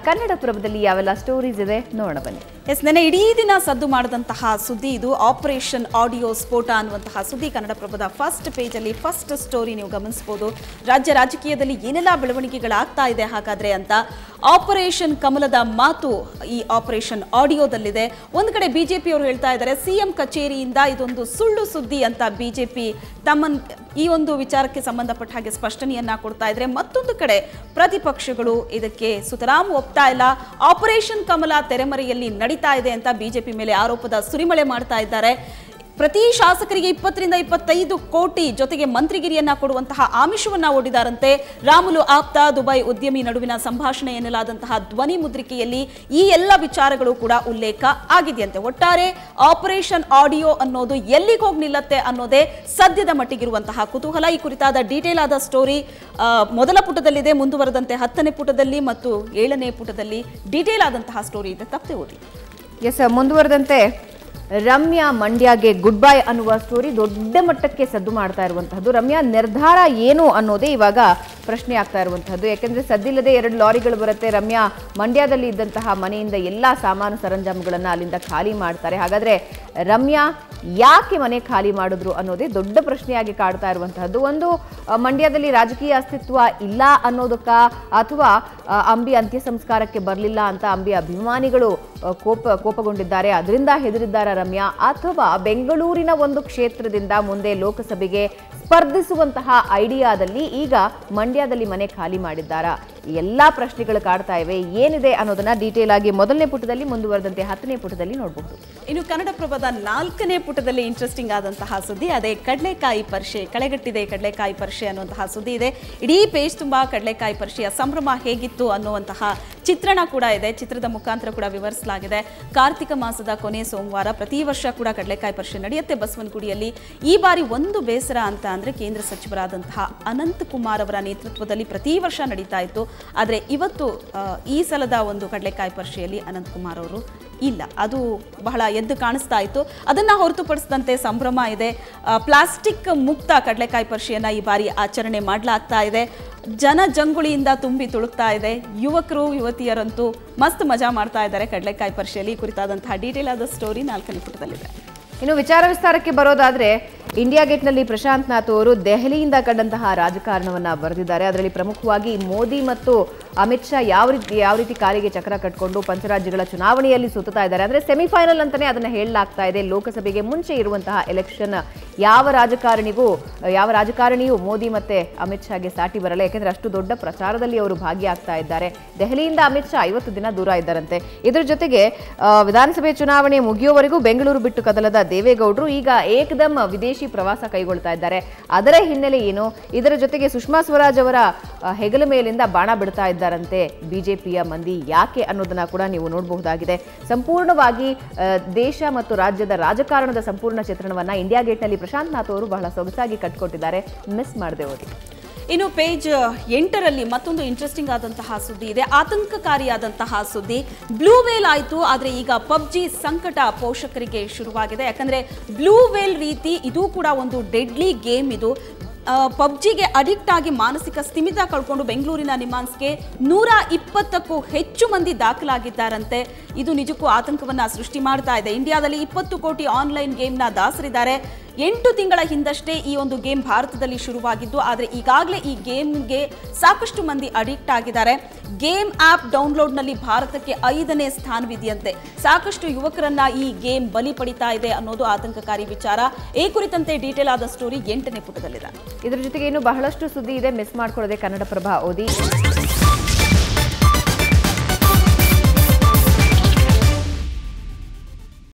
ಕನ್ನಡಪ್ರಭದಲ್ಲಿ ಯಾವೆಲ್ಲ ಸ್ಟೋರೀಸ್ ಇದೆ ನೋಡೋಣ ಬನ್ನಿ ಎಸ್ ನೆನೆ ಇಡೀ ದಿನ ಸದ್ದು ಮಾಡಿದಂತಹ ಸುದ್ದಿ ಇದು ಆಪರೇಷನ್ ಆಡಿಯೋ ಸ್ಫೋಟ ಅನ್ನುವಂತಹ ಸುದ್ದಿ ಕನ್ನಡಪ್ರಭದ ಫಸ್ಟ್ ಪೇಜಲ್ಲಿ ಫಸ್ಟ್ ಸ್ಟೋರಿ ನೀವು ಗಮನಿಸಬಹುದು ರಾಜ್ಯ ರಾಜಕೀಯದಲ್ಲಿ ಏನೆಲ್ಲ ಬೆಳವಣಿಗೆಗಳಾಗ್ತಾ ಇದೆ ಹಾಗಾದ್ರೆ ಅಂತ ಆಪರೇಷನ್ ಕಮಲದ ಮಾತು ಈ ಆಪರೇಷನ್ ಆಡಿಯೋದಲ್ಲಿದೆ ಒಂದು ಕಡೆ ಬಿಜೆಪಿ ಅವರು ಹೇಳ್ತಾ ಇದ್ದಾರೆ ಸಿಎಂ ಕಚೇರಿಯಿಂದ ಇದೊಂದು ಸುಳ್ಳು ಸುದ್ದಿ ಅಂತ ಬಿಜೆಪಿ ತಮ್ಮ ಈ ಒಂದು ವಿಚಾರಕ್ಕೆ ಸಂಬಂಧಪಟ್ಟ ಹಾಗೆ ಸ್ಪಷ್ಟನೆಯನ್ನ ಕೊಡ್ತಾ ಇದ್ರೆ ಮತ್ತೊಂದು ಕಡೆ ಪ್ರತಿಪಕ್ಷಗಳು ಇದಕ್ಕೆ ಸುತರಾಮ್ ಒಪ್ತಾ ಇಲ್ಲ ಆಪರೇಷನ್ ಕಮಲ ತೆರೆಮರೆಯಲ್ಲಿ ನಡೀತಾ ಇದೆ ಅಂತ ಬಿಜೆಪಿ ಮೇಲೆ ಆರೋಪದ ಸುರಿಮಳೆ ಮಾಡ್ತಾ ಇದ್ದಾರೆ ಪ್ರತಿ ಶಾಸಕರಿಗೆ ಇಪ್ಪತ್ತರಿಂದ ಇಪ್ಪತ್ತೈದು ಕೋಟಿ ಜೊತೆಗೆ ಮಂತ್ರಿಗಿರಿಯನ್ನ ಕೊಡುವಂತಹ ಆಮಿಷವನ್ನ ಒಡ್ಡಿದಾರಂತೆ ರಾಮುಲು ಆಪ್ತ ದುಬೈ ಉದ್ಯಮಿ ನಡುವಿನ ಸಂಭಾಷಣೆ ಎನ್ನಲಾದಂತಹ ಧ್ವನಿ ಮುದ್ರಿಕೆಯಲ್ಲಿ ಈ ಎಲ್ಲ ವಿಚಾರಗಳು ಕೂಡ ಉಲ್ಲೇಖ ಆಗಿದೆಯಂತೆ ಒಟ್ಟಾರೆ ಆಪರೇಷನ್ ಆಡಿಯೋ ಅನ್ನೋದು ಎಲ್ಲಿಗೆ ಹೋಗಿ ನಿಲ್ಲತ್ತೆ ಅನ್ನೋದೇ ಸದ್ಯದ ಮಟ್ಟಿಗಿರುವಂತಹ ಕುತೂಹಲ ಈ ಕುರಿತಾದ ಡೀಟೇಲ್ ಆದ ಸ್ಟೋರಿ ಆ, ಮೊದಲ ಪುಟದಲ್ಲಿದೆ ಮುಂದುವರೆದಂತೆ ಹತ್ತನೇ ಪುಟದಲ್ಲಿ ಮತ್ತು ಏಳನೇ ಪುಟದಲ್ಲಿ ಡೀಟೇಲ್ ಆದಂತಹ ಸ್ಟೋರಿ ಇದೆ ತಪ್ಪದೆ ಓದಿ ಎಸ್ ಮುಂದುವರೆದಂತೆ ರಮ್ಯಾ ಮಂಡ್ಯಗೆ ಗುಡ್ ಬೈ ಅನ್ನುವ ಸ್ಟೋರಿ ದೊಡ್ಡ ಮಟ್ಟಕ್ಕೆ ಸದ್ದು ಮಾಡ್ತಾ ಇರುವಂತಹದ್ದು ರಮ್ಯಾ ನಿರ್ಧಾರ ಏನು ಅನ್ನೋದೇ ಇವಾಗ ಪ್ರಶ್ನೆ ಆಗ್ತಾ ಇರುವಂತಹದ್ದು ಯಾಕೆಂದ್ರೆ ಸದ್ದಿಲ್ಲದೆ ಎರಡು ಲಾರಿಗಳು ಬರುತ್ತೆ ರಮ್ಯಾ ಮಂಡ್ಯದಲ್ಲಿ ಇದ್ದಂತಹ ಮನೆಯಿಂದ ಎಲ್ಲಾ ಸಾಮಾನು ಸರಂಜಾಮುಗಳನ್ನ ಅಲ್ಲಿಂದ ಖಾಲಿ ಮಾಡ್ತಾರೆ ಹಾಗಾದ್ರೆ ರಮ್ಯಾ ಯಾಕೆ ಮನೆ ಖಾಲಿ ಮಾಡಿದ್ರು ಅನ್ನೋದೇ ದೊಡ್ಡ ಪ್ರಶ್ನೆಯಾಗಿ ಕಾಡ್ತಾ ಇರುವಂತಹದ್ದು ಒಂದು ಆ, ಮಂಡ್ಯದಲ್ಲಿ ರಾಜಕೀಯ ಅಸ್ತಿತ್ವ ಇಲ್ಲ ಅನ್ನೋದಕ್ಕ ಅಥವಾ ಆ, ಅಂಬಿ ಅಂತ್ಯ ಸಂಸ್ಕಾರಕ್ಕೆ ಬರಲಿಲ್ಲ ಅಂತ ಅಂಬಿ ಅಭಿಮಾನಿಗಳು ಆ, ಕೋಪ ಕೋಪಗೊಂಡಿದ್ದಾರೆ ಅದರಿಂದ ಹೆದರಿದ್ದಾರ ರಮ್ಯಾ ಅಥವಾ ಬೆಂಗಳೂರಿನ ಒಂದು ಕ್ಷೇತ್ರದಿಂದ ಮುಂದೆ ಲೋಕಸಭೆಗೆ ಸ್ಪರ್ಧಿಸುವಂತಹ ಐಡಿಯಾದಲ್ಲಿ ಈಗ ಮಂಡ್ಯದಲ್ಲಿ ಮನೆ ಖಾಲಿ ಮಾಡಿದ್ದಾರಾ ಈ ಎಲ್ಲಾ ಪ್ರಶ್ನೆಗಳು ಕಾಡ್ತಾ ಇವೆ ಏನಿದೆ ಅನ್ನೋದನ್ನ ಡೀಟೇಲ್ ಆಗಿ ಮೊದಲನೇ ಪುಟದಲ್ಲಿ ಮುಂದುವರೆದಂತೆ ಹತ್ತನೇ ಪುಟದಲ್ಲಿ ನೋಡಬಹುದು ಇನ್ನು ಕನ್ನಡಪ್ರಭದ ನಾಲ್ಕನೇ ಪುಟದಲ್ಲಿ ಇಂಟ್ರೆಸ್ಟಿಂಗ್ ಆದಂತಹ ಸುದ್ದಿ ಅದೇ ಕಡಲೆಕಾಯಿ ಪರಿಷೆ ಕಳೆಗಟ್ಟಿದೆ ಕಡಲೆಕಾಯಿ ಪರಿಷೆ ಅನ್ನುವಂತಹ ಸುದ್ದಿ ಇದೆ ಇಡೀ ಪೇಜ್ ತುಂಬಾ ಕಡಲೆಕಾಯಿ ಪರಿಷೆಯ ಸಂಭ್ರಮ ಹೇಗಿತ್ತು ಅನ್ನುವಂತಹ ಚಿತ್ರಣ ಕೂಡ ಇದೆ ಚಿತ್ರದ ಮುಖಾಂತರ ಕೂಡ ವಿವರಿಸಲಾಗಿದೆ ಕಾರ್ತಿಕ ಮಾಸದ ಕೊನೆ ಸೋಮವಾರ ಪ್ರತಿ ವರ್ಷ ಕೂಡ ಕಡಲೆಕಾಯಿ ಪರಿಷೆ ನಡೆಯುತ್ತೆ ಬಸವನಗುಡಿಯಲ್ಲಿ ಈ ಬಾರಿ ಒಂದು ಬೇಸರ ಅಂತ ಅಂದ್ರೆ ಕೇಂದ್ರ ಸಚಿವರಾದಂತಹ ಅನಂತ್ ಕುಮಾರ್ ಅವರ ನೇತೃತ್ವದಲ್ಲಿ ಪ್ರತಿ ವರ್ಷ ನಡೀತಾ ಇತ್ತು ಆದರೆ ಇವತ್ತು ಆ, ಈ ಸಲದ ಒಂದು ಕಡಲೆಕಾಯಿ ಪರಿಷೆಯಲ್ಲಿ ಅನಂತ್ ಕುಮಾರ್ ಅವರು ಇಲ್ಲ ಅದು ಬಹಳ ಎದ್ದು ಕಾಣಿಸ್ತಾ ಇತ್ತು ಅದನ್ನ ಹೊರತುಪಡಿಸಿದಂತೆ ಸಂಭ್ರಮ ಇದೆ ಆ, ಪ್ಲಾಸ್ಟಿಕ್ ಮುಕ್ತ ಕಡಲೆಕಾಯಿ ಪರಿಷೆಯನ್ನ ಈ ಬಾರಿ ಆಚರಣೆ ಮಾಡಲಾಗ್ತಾ ಇದೆ ಜನ ಜಂಗುಳಿಯಿಂದ ತುಂಬಿ ತುಳುಕ್ತಾ ಇದೆ ಯುವಕರು ಯುವತಿಯರಂತೂ ಮಸ್ತ್ ಮಜಾ ಮಾಡ್ತಾ ಇದ್ದಾರೆ ಕಡಲೆಕಾಯಿ ಪರಿಷೆಯಲ್ಲಿ ಈ ಕುರಿತಾದಂತಹ ಡೀಟೇಲ್ ಆದ ಸ್ಟೋರಿ ನಾಲ್ಕನೇ ಪುಟದಲ್ಲಿದೆ ಇನ್ನು ವಿಚಾರ ವಿಸ್ತಾರಕ್ಕೆ ಬರೋದಾದ್ರೆ ಇಂಡಿಯಾ ಗೇಟ್ನಲ್ಲಿ ಪ್ರಶಾಂತ್ ನಾಥ್ ಅವರು ದೆಹಲಿಯಿಂದ ಕಂಡಂತಹ ರಾಜಕಾರಣವನ್ನ ಬರೆದಿದ್ದಾರೆ ಅದರಲ್ಲಿ ಪ್ರಮುಖವಾಗಿ ಮೋದಿ ಮತ್ತು ಅಮಿತ್ ಶಾ ಯಾವ ರೀತಿ ಯಾವ ರೀತಿ ಕಾಲಿಗೆ ಚಕ್ರ ಕಟ್ಕೊಂಡು ಪಂಚರಾಜ್ಯಗಳ ಚುನಾವಣೆಯಲ್ಲಿ ಸುತ್ತಾ ಇದ್ದಾರೆ ಅಂದ್ರೆ ಸೆಮಿಫೈನಲ್ ಅಂತಾನೆ ಅದನ್ನ ಹೇಳಲಾಗ್ತಾ ಇದೆ ಲೋಕಸಭೆಗೆ ಮುಂಚೆ ಇರುವಂತಹ ಎಲೆಕ್ಷನ್ ಯಾವ ರಾಜಕಾರಣಿಗೂ ಯಾವ ರಾಜಕಾರಣಿಯೂ ಮೋದಿ ಮತ್ತೆ ಅಮಿತ್ ಶಾಗೆ ಸಾಟಿ ಬರಲ್ಲ ಯಾಕೆಂದ್ರೆ ಅಷ್ಟು ದೊಡ್ಡ ಪ್ರಚಾರದಲ್ಲಿ ಅವರು ಭಾಗಿಯಾಗ್ತಾ ಇದ್ದಾರೆ ದೆಹಲಿಯಿಂದ ಅಮಿತ್ ಶಾ ಐವತ್ತು ದಿನ ದೂರ ಇದ್ದಾರಂತೆ ಇದ್ರ ಜೊತೆಗೆ ಆ, ವಿಧಾನಸಭೆ ಚುನಾವಣೆ ಮುಗಿಯುವವರೆಗೂ ಬೆಂಗಳೂರು ಬಿಟ್ಟು ಕದಲದ ದೇವೇಗೌಡರು ಈಗ ಏಕದಮ್ ವಿದೇಶಿ ಪ್ರವಾಸ ಕೈಗೊಳ್ತಾ ಇದ್ದಾರೆ ಅದರ ಹಿನ್ನೆಲೆ ಏನು ಇದರ ಜೊತೆಗೆ ಸುಷ್ಮಾ ಸ್ವರಾಜ್ ಅವರ ಆ, ಹೆಗಲ ಮೇಲಿಂದ ಬಾಣ ಬಿಡ್ತಾ ಇದ್ದಾರಂತೆ ಬಿಜೆಪಿಯ ಮಂದಿ ಯಾಕೆ ಅನ್ನೋದನ್ನ ಕೂಡ ನೀವು ನೋಡಬಹುದಾಗಿದೆ ಸಂಪೂರ್ಣವಾಗಿ ಆ, ದೇಶ ಮತ್ತು ರಾಜ್ಯದ ರಾಜಕಾರಣದ ಸಂಪೂರ್ಣ ಚಿತ್ರಣವನ್ನ ಇಂಡಿಯಾ ಗೇಟ್ನಲ್ಲಿ ಪ್ರಶಾಂತ್ ನಾಥ್ ಅವರು ಬಹಳ ಸೊಗಸಾಗಿ ಕಟ್ಕೊಟ್ಟಿದ್ದಾರೆ ಮಿಸ್ ಮಾಡದೆ ಓದಿ ಇನ್ನು ಪೇಜ್ ಎಂಟರಲ್ಲಿ ಮತ್ತೊಂದು ಇಂಟ್ರೆಸ್ಟಿಂಗ್ ಆದಂತಹ ಸುದ್ದಿ ಇದೆ ಆತಂಕಕಾರಿಯಾದಂತಹ ಸುದ್ದಿ ಬ್ಲೂ ವೇಲ್ ಆಯಿತು ಆದರೆ ಈಗ ಪಬ್ಜಿ ಸಂಕಟ ಪೋಷಕರಿಗೆ ಶುರುವಾಗಿದೆ ಯಾಕಂದ್ರೆ ಬ್ಲೂ ವೇಲ್ ರೀತಿ ಇದು ಕೂಡ ಒಂದು ಡೆಡ್ಲಿ ಗೇಮ್ ಇದು ಪಬ್ಜಿಗೆ ಅಡಿಕ್ಟ್ ಆಗಿ ಮಾನಸಿಕ ಸ್ಥಿಮಿತ ಕಳ್ಕೊಂಡು ಬೆಂಗಳೂರಿನ ನಿಮಾನ್ಸ್ಗೆ ನೂರ ಇಪ್ಪತ್ತಕ್ಕೂ ಹೆಚ್ಚು ಮಂದಿ ದಾಖಲಾಗಿದ್ದಾರಂತೆ ಇದು ನಿಜಕ್ಕೂ ಆತಂಕವನ್ನ ಸೃಷ್ಟಿ ಮಾಡ್ತಾ ಇದೆ ಇಂಡಿಯಾದಲ್ಲಿ ಇಪ್ಪತ್ತು ಕೋಟಿ ಆನ್ಲೈನ್ ಗೇಮ್ನ ದಾಸರಿದ್ದಾರೆ ಎಂಟು ತಿಂಗಳ ಹಿಂದಷ್ಟೇ ಈ ಒಂದು ಗೇಮ್ ಭಾರತದಲ್ಲಿ ಶುರುವಾಗಿದ್ದು ಆದರೆ ಈಗಾಗಲೇ ಈ ಗೇಮ್ಗೆ ಸಾಕಷ್ಟು ಮಂದಿ ಅಡಿಕ್ಟ್ ಆಗಿದ್ದಾರೆ ಗೇಮ್ ಆಪ್ ಡೌನ್ಲೋಡ್ನಲ್ಲಿ ಭಾರತಕ್ಕೆ ಐದನೇ ಸ್ಥಾನವಿದೆಯಂತೆ ಸಾಕಷ್ಟು ಯುವಕರನ್ನ ಈ ಗೇಮ್ ಬಲಿ ಪಡಿತಾ ಇದೆ ಅನ್ನೋದು ಆತಂಕಕಾರಿ ವಿಚಾರ ಈ ಕುರಿತಂತೆ ಡೀಟೇಲ್ ಆದ ಸ್ಟೋರಿ ಎಂಟನೇ ಪುಟದಲ್ಲಿದೆ ಇದ್ರ ಜೊತೆಗೆ ಇನ್ನು ಬಹಳಷ್ಟು ಸುದ್ದಿ ಇದೆ ಮಿಸ್ ಮಾಡ್ಕೊಳ್ಳದೆ ಕನ್ನಡಪ್ರಭ ಓದಿ